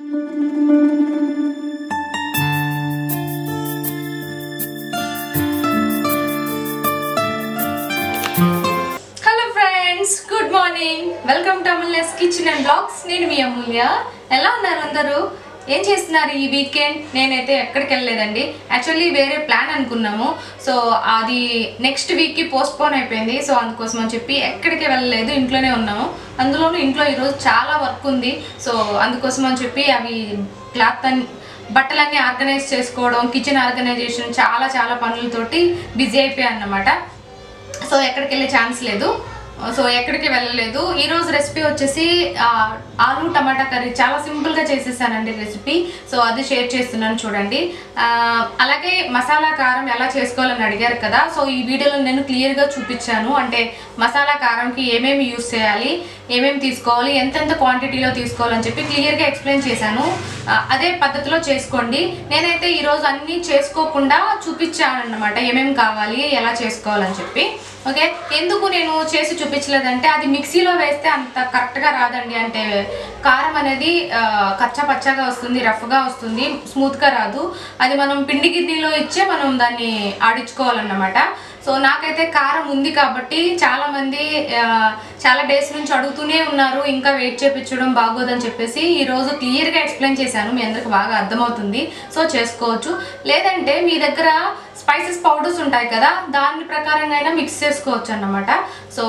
hello friends good morning welcome to Amulya's kitchen and blogs నేను మీ అమూల్య ఎలా ఉన్నారు అందరూ ఏం చేస్తున్నారు ఈ వీకెండ్ నేనైతే ఎక్కడికి వెళ్ళలేదండి యాక్చువల్లీ వేరే ప్లాన్ అనుకున్నాము సో అది నెక్స్ట్ వీక్కి పోస్ట్ పోన్ అయిపోయింది సో అందుకోసం అని చెప్పి ఎక్కడికి వెళ్ళలేదు ఇంట్లోనే ఉన్నాము అందులోనూ ఇంట్లో ఈరోజు చాలా వర్క్ ఉంది సో అందుకోసం అని చెప్పి అవి క్లాత్ అన్ బట్టలన్నీ ఆర్గనైజ్ చేసుకోవడం కిచెన్ ఆర్గనైజేషన్ చాలా చాలా పనులతోటి బిజీ అయిపోయాయి అన్నమాట సో ఎక్కడికి వెళ్ళే ఛాన్స్ లేదు సో ఎక్కడికి వెళ్ళలేదు ఈ రోజు రెసిపీ వచ్చేసి ఆ, ఆలు టమాటా కర్రీ చాలా సింపుల్గా చేసేసానండి రెసిపీ సో అది షేర్ చేస్తున్నాను చూడండి ఆ, అలాగే మసాలా కారం ఎలా చేసుకోవాలని అడిగారు కదా సో ఈ వీడియోలో నేను క్లియర్గా చూపించాను అంటే మసాలా కారంకి ఏమేమి యూస్ చేయాలి ఏమేమి తీసుకోవాలి ఎంతెంత క్వాంటిటీలో తీసుకోవాలని చెప్పి క్లియర్గా ఎక్స్ప్లెయిన్ చేశాను ఆ, అదే పద్ధతిలో చేసుకోండి నేనైతే ఈరోజు అన్నీ చేసుకోకుండా చూపించాను అనమాట ఏమేమి కావాలి ఎలా చేసుకోవాలని చెప్పి ఓకే ఎందుకు నేను చేసి చూపించలేదంటే అది మిక్సీలో వేస్తే అంత కరెక్ట్గా రాదండి అంటే కారం అనేది ఆ, కచ్చా పచ్చగా వస్తుంది రఫ్గా వస్తుంది స్మూత్గా రాదు అది మనం పిండి గిన్నెలో ఇచ్చే మనం దాన్ని ఆడించుకోవాలన్నమాట సో నాకైతే కారం ఉంది కాబట్టి చాలా మంది ఆ, చాలా డేస్ నుంచి అడుగుతూనే ఉన్నారు ఇంకా వెయిట్ చేపించడం బాగోదని చెప్పేసి ఈ రోజు క్లియర్గా ఎక్స్ప్లెయిన్ చేశాను మీ అందరికి బాగా అర్థమవుతుంది సో చేసుకోవచ్చు లేదంటే మీ దగ్గర స్పైసెస్ పౌడర్స్ ఉంటాయి కదా దాని ప్రకారంగా అయినా మిక్స్ చేసుకోవచ్చు అన్నమాట సో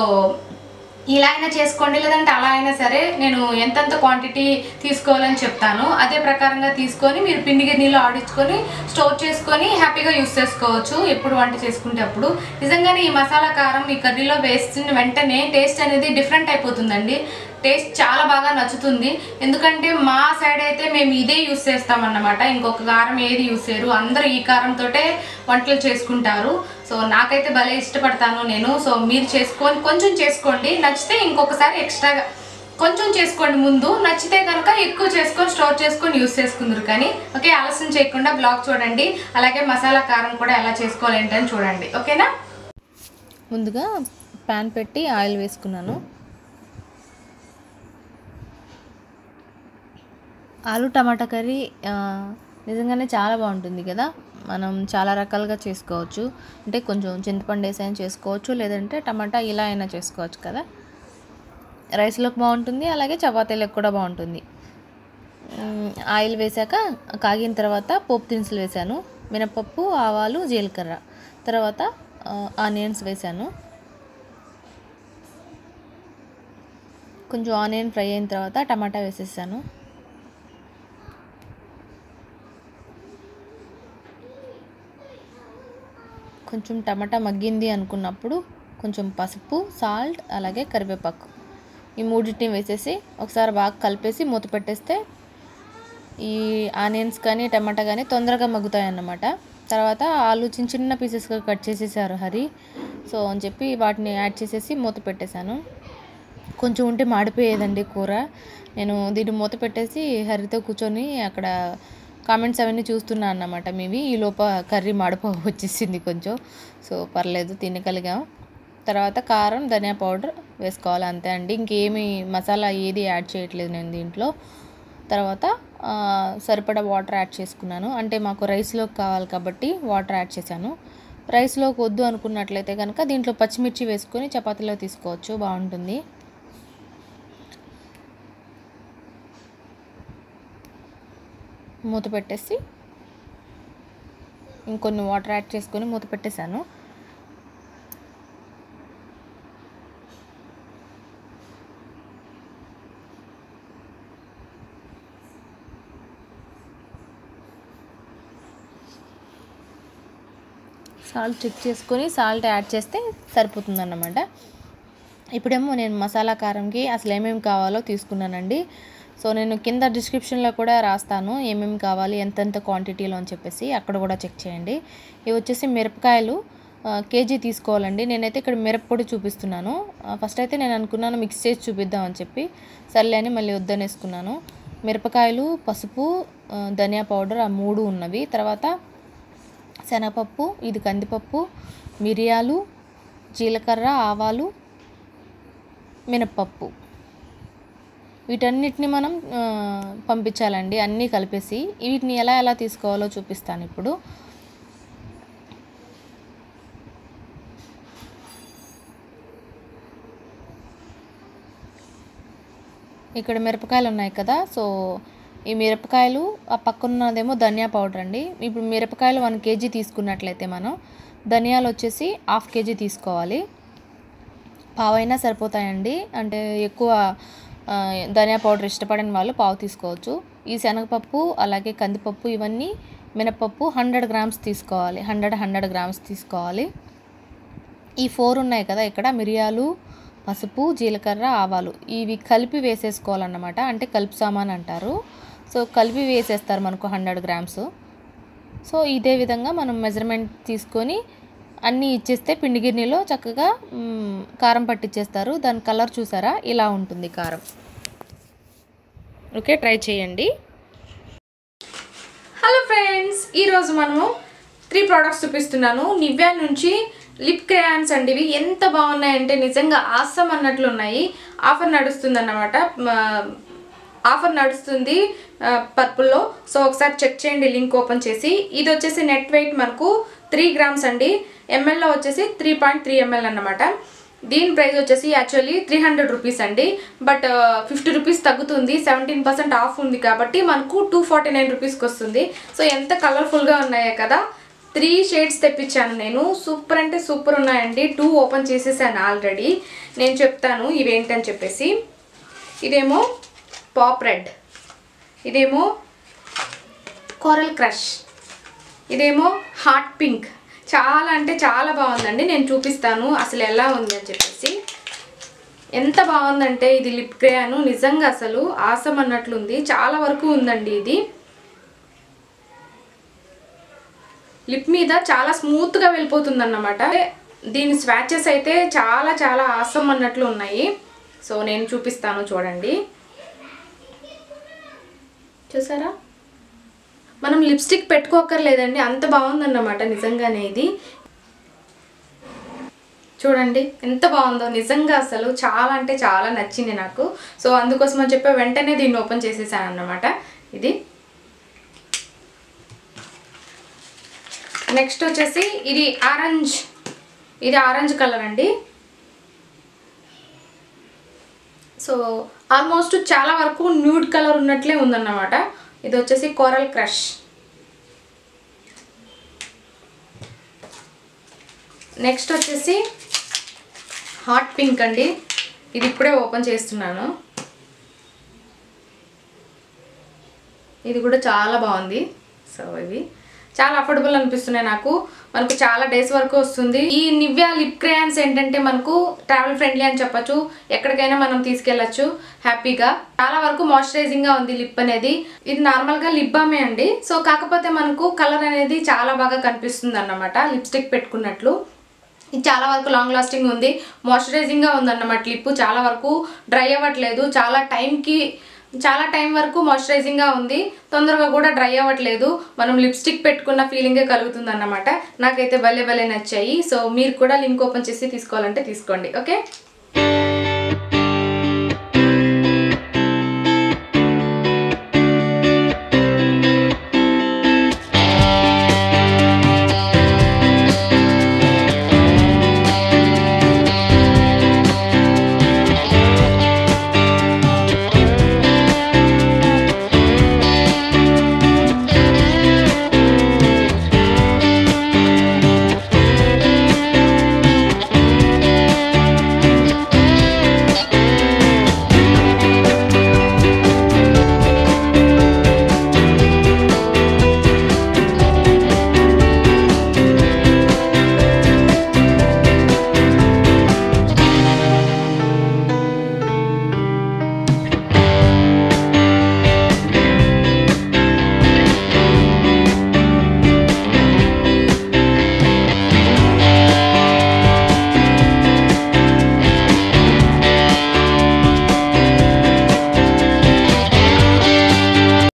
ఇలా అయినా చేసుకోండి లేదంటే అలా అయినా సరే నేను ఎంతెంత క్వాంటిటీ తీసుకోవాలని చెప్తాను అదే ప్రకారంగా తీసుకొని మీరు పిండి గిన్నెలో ఆడించుకొని స్టోర్ చేసుకొని హ్యాపీగా యూస్ చేసుకోవచ్చు ఎప్పుడు వంట చేసుకుంటే అప్పుడు నిజంగానే ఈ మసాలా కారం ఈ కర్రీలో వేసిన వెంటనే టేస్ట్ అనేది డిఫరెంట్ అయిపోతుందండి టేస్ట్ చాలా బాగా నచ్చుతుంది ఎందుకంటే మా సైడ్ అయితే మేము ఇదే యూస్ చేస్తామన్నమాట ఇంకొక కారం ఏది యూస్ చేయరు అందరూ ఈ కారంతోటే వంటలు చేసుకుంటారు సో నాకైతే భలే ఇష్టపడతాను నేను సో మీరు చేసుకొని కొంచెం చేసుకోండి నచ్చితే ఇంకొకసారి ఎక్స్ట్రాగా కొంచెం చేసుకోండి ముందు నచ్చితే కనుక ఎక్కువ చేసుకొని స్టోర్ చేసుకొని యూస్ చేసుకుందరు కానీ ఓకే ఆలస్యం చేయకుండా బ్లాగ్ చూడండి అలాగే మసాలా కారం కూడా ఎలా చేసుకోవాలి ఏంటని చూడండి ఓకేనా ముందుగా ప్యాన్ పెట్టి ఆయిల్ వేసుకున్నాను ఆలు టమాటా కర్రీ ఆ, నిజంగానే చాలా బాగుంటుంది కదా మనం చాలా రకాలుగా చేసుకోవచ్చు అంటే కొంచెం చింతపండు వేసి అయినా చేసుకోవచ్చు లేదంటే టమాటా ఇలా అయినా చేసుకోవచ్చు కదా రైస్లోకి బాగుంటుంది అలాగే చపాతీలకు కూడా బాగుంటుంది మ్, ఆయిల్ వేశాక కాగిన తర్వాత పోపు దినుసులు వేశాను మినపప్పు ఆవాలు జీలకర్ర తర్వాత ఆ, ఆనియన్స్ వేశాను కొంచెం ఆనియన్ ఫ్రై అయిన తర్వాత టమాటా వేసేసాను కొంచెం టమాటా మగ్గింది అనుకున్నప్పుడు కొంచెం పసుపు సాల్ట్ అలాగే కరివేపాకు ఈ మూడింటిని వేసేసి ఒకసారి బాగా కలిపేసి మూత పెట్టేస్తే ఈ ఆనియన్స్ కానీ టమాటా కానీ తొందరగా మగ్గుతాయి అన్నమాట తర్వాత ఆలు చిన్న చిన్న పీసెస్గా కట్ చేసేసారు హరి సో అని చెప్పి వాటిని యాడ్ చేసేసి మూత పెట్టేశాను కొంచెం ఉంటే మాడిపోయేదండి కూర నేను దీన్ని మూత పెట్టేసి హరితో కూర్చొని అక్కడ కామెంట్స్ అవన్నీ చూస్తున్నా అన్నమాట మీవి ఈ లోప కర్రీ మాడిపో వచ్చేసింది కొంచెం సో పర్లేదు తినగలిగాం తర్వాత కారం ధనియా పౌడర్ వేసుకోవాలి అంతే అండి ఇంకేమి మసాలా ఏది యాడ్ చేయట్లేదు నేను దీంట్లో తర్వాత ఆ, సరిపడా వాటర్ యాడ్ చేసుకున్నాను అంటే మాకు రైస్లోకి కావాలి కాబట్టి వాటర్ యాడ్ చేశాను రైస్లోకి వద్దు అనుకున్నట్లయితే కనుక దీంట్లో పచ్చిమిర్చి వేసుకొని చపాతీలో తీసుకోవచ్చు బాగుంటుంది మూత పెట్టేసి ఇంకొన్ని వాటర్ యాడ్ చేసుకొని మూత పెట్టేశాను సాల్ట్ చెక్ చేసుకొని సాల్ట్ యాడ్ చేస్తే సరిపోతుందన్నమాట ఇప్పుడేమో నేను మసాలా కారంకి అసలు ఏమేమి కావాలో తీసుకున్నానండి సో నేను కింద డిస్క్రిప్షన్లో కూడా రాస్తాను ఏమేమి కావాలి ఎంతెంత క్వాంటిటీలో అని చెప్పేసి అక్కడ కూడా చెక్ చేయండి ఇవి వచ్చేసి మిరపకాయలు ఆ, కేజీ తీసుకోవాలండి నేనైతే ఇక్కడ మిరప్పొడి చూపిస్తున్నాను ఆ, ఫస్ట్ అయితే నేను అనుకున్నాను మిక్స్ చేసి చూపిద్దామని చెప్పి సర్లే అని మళ్ళీ వద్దనేసుకున్నాను మిరపకాయలు పసుపు ఆ, ధనియా పౌడర్ ఆ మూడు ఉన్నవి తర్వాత శనగపప్పు ఇది కందిపప్పు మిరియాలు జీలకర్ర ఆవాలు మినప్పప్పు వీటన్నిటిని మనం ఆ, పంపించాలండి అన్నీ కలిపేసి వీటిని ఎలా ఎలా తీసుకోవాలో చూపిస్తాను ఇప్పుడు ఇక్కడ మిరపకాయలు ఉన్నాయి కదా సో ఈ మిరపకాయలు ఆ పక్కన్నదేమో ధనియా పౌడర్ అండి ఇప్పుడు మిరపకాయలు వన్ కేజీ తీసుకున్నట్లయితే మనం ధనియాలు వచ్చేసి హాఫ్ కేజీ తీసుకోవాలి పావైనా సరిపోతాయండి అంటే ఎక్కువ ఆ, ధనియా పౌడర్ ఇష్టపడని వాళ్ళు పావు తీసుకోవచ్చు ఈ శనగపప్పు అలాగే కందిపప్పు ఇవన్నీ మినపప్పు హండ్రెడ్ గ్రామ్స్ తీసుకోవాలి హండ్రెడ్ హండ్రెడ్ గ్రామ్స్ తీసుకోవాలి ఈ ఫోర్ ఉన్నాయి కదా ఇక్కడ మిరియాలు పసుపు జీలకర్ర ఆవాలు ఇవి కలిపి వేసేసుకోవాలన్నమాట అంటే కలుపు సామాన్ అంటారు సో కలిపి వేసేస్తారు మనకు హండ్రెడ్ గ్రామ్స్ సో ఇదే విధంగా మనం మెజర్మెంట్ తీసుకొని అన్నీ ఇచ్చేస్తే పిండి గిన్నెలో చక్కగా మ్, కారం పట్టించేస్తారు దాని కలర్ చూసారా ఇలా ఉంటుంది కారం ఓకే ట్రై చేయండి హలో ఫ్రెండ్స్ ఈరోజు మనము త్రీ ప్రోడక్ట్స్ చూపిస్తున్నాను నివ్యా నుంచి లిప్ క్రేయాన్స్ అండి ఇవి ఎంత బాగున్నాయంటే నిజంగా ఆసం అన్నట్లు ఉన్నాయి ఆఫర్ నడుస్తుంది అన్నమాట ఆఫర్ నడుస్తుంది పర్పుల్లో సో ఒకసారి చెక్ చేయండి లింక్ ఓపెన్ చేసి ఇది వచ్చేసి నెట్ వెయిట్ మనకు త్రీ గ్రామ్స్ అండి ఎంఎల్లో వచ్చేసి త్రీ పాయింట్ త్రీ ఎంఎల్ అన్నమాట దీని ప్రైస్ వచ్చేసి యాక్చువల్లీ త్రీ హండ్రెడ్ రూపీస్ అండి బట్ ఫిఫ్టీ రూపీస్ తగ్గుతుంది సెవెంటీన్ పర్సెంట్ ఆఫ్ ఉంది కాబట్టి మనకు టూ ఫార్టీ నైన్ రూపీస్కి వస్తుంది సో ఎంత కలర్ఫుల్గా ఉన్నాయో కదా త్రీ షేడ్స్ తెప్పించాను నేను సూపర్ అంటే సూపర్ ఉన్నాయండి టూ ఓపెన్ చేసేసాను ఆల్రెడీ నేను చెప్తాను ఇవేంటని చెప్పేసి ఇదేమో పాప్ రెడ్ ఇదేమో కోరల్ క్రష్ ఇదేమో హాట్ పింక్ చాలా అంటే చాలా బాగుందండి నేను చూపిస్తాను అసలు ఎలా ఉంది అని చెప్పేసి ఎంత బాగుందంటే ఇది లిప్ క్రేయాను నిజంగా అసలు ఆసం అన్నట్లుంది చాలా వరకు ఉందండి ఇది లిప్ మీద చాలా స్మూత్గా వెళ్ళిపోతుంది అన్నమాట దీని స్వాచెస్ అయితే చాలా చాలా ఆసం అన్నట్లు ఉన్నాయి సో నేను చూపిస్తాను చూడండి చూసారా మనం లిప్స్టిక్ పెట్టుకోకర్లేదండి అంత బాగుందన్నమాట నిజంగానే ఇది చూడండి ఎంత బాగుందో నిజంగా అసలు చాలా అంటే చాలా నచ్చింది నాకు సో అందుకోసం అని చెప్పి వెంటనే దీన్ని ఓపెన్ చేసేసాను అన్నమాట ఇది నెక్స్ట్ వచ్చేసి ఇది ఆరెంజ్ ఇది ఆరెంజ్ కలర్ అండి సో ఆల్మోస్ట్ చాలా వరకు న్యూడ్ కలర్ ఉన్నట్లే ఉందన్నమాట ఇది వచ్చేసి కోరల్ క్రష్ నెక్స్ట్ వచ్చేసి హాట్ పింక్ అండి ఇది ఇప్పుడే ఓపెన్ చేస్తున్నాను ఇది కూడా చాలా బాగుంది సో ఇవి చాలా అఫోర్డబుల్ అనిపిస్తున్నాయి నాకు మనకు చాలా డేస్ వరకు వస్తుంది ఈ నివ్యా లిప్ క్రేయాన్స్ ఏంటంటే మనకు ట్రావెల్ ఫ్రెండ్లీ అని చెప్పొచ్చు ఎక్కడికైనా మనం తీసుకెళ్ళచ్చు హ్యాపీగా చాలా వరకు మాయిశ్చరైజింగ్ గా ఉంది లిప్ అనేది ఇది నార్మల్ గా లిప్ బామే అండి సో కాకపోతే మనకు కలర్ అనేది చాలా బాగా కనిపిస్తుంది అన్నమాట లిప్స్టిక్ పెట్టుకున్నట్లు ఇది చాలా వరకు లాంగ్ లాస్టింగ్ ఉంది మాయిశ్చరైజింగ్గా ఉందన్నమాట లిప్ చాలా వరకు డ్రై అవ్వట్లేదు చాలా టైంకి చాలా టైం వరకు మాయిశ్చరైజింగ్గా ఉంది తొందరగా కూడా డ్రై అవ్వట్లేదు మనం లిప్స్టిక్ పెట్టుకున్న ఫీలింగే కలుగుతుంది అన్నమాట నాకైతే భలే భలే నచ్చాయి సో మీరు కూడా లింక్ ఓపెన్ చేసి తీసుకోవాలంటే తీసుకోండి ఓకే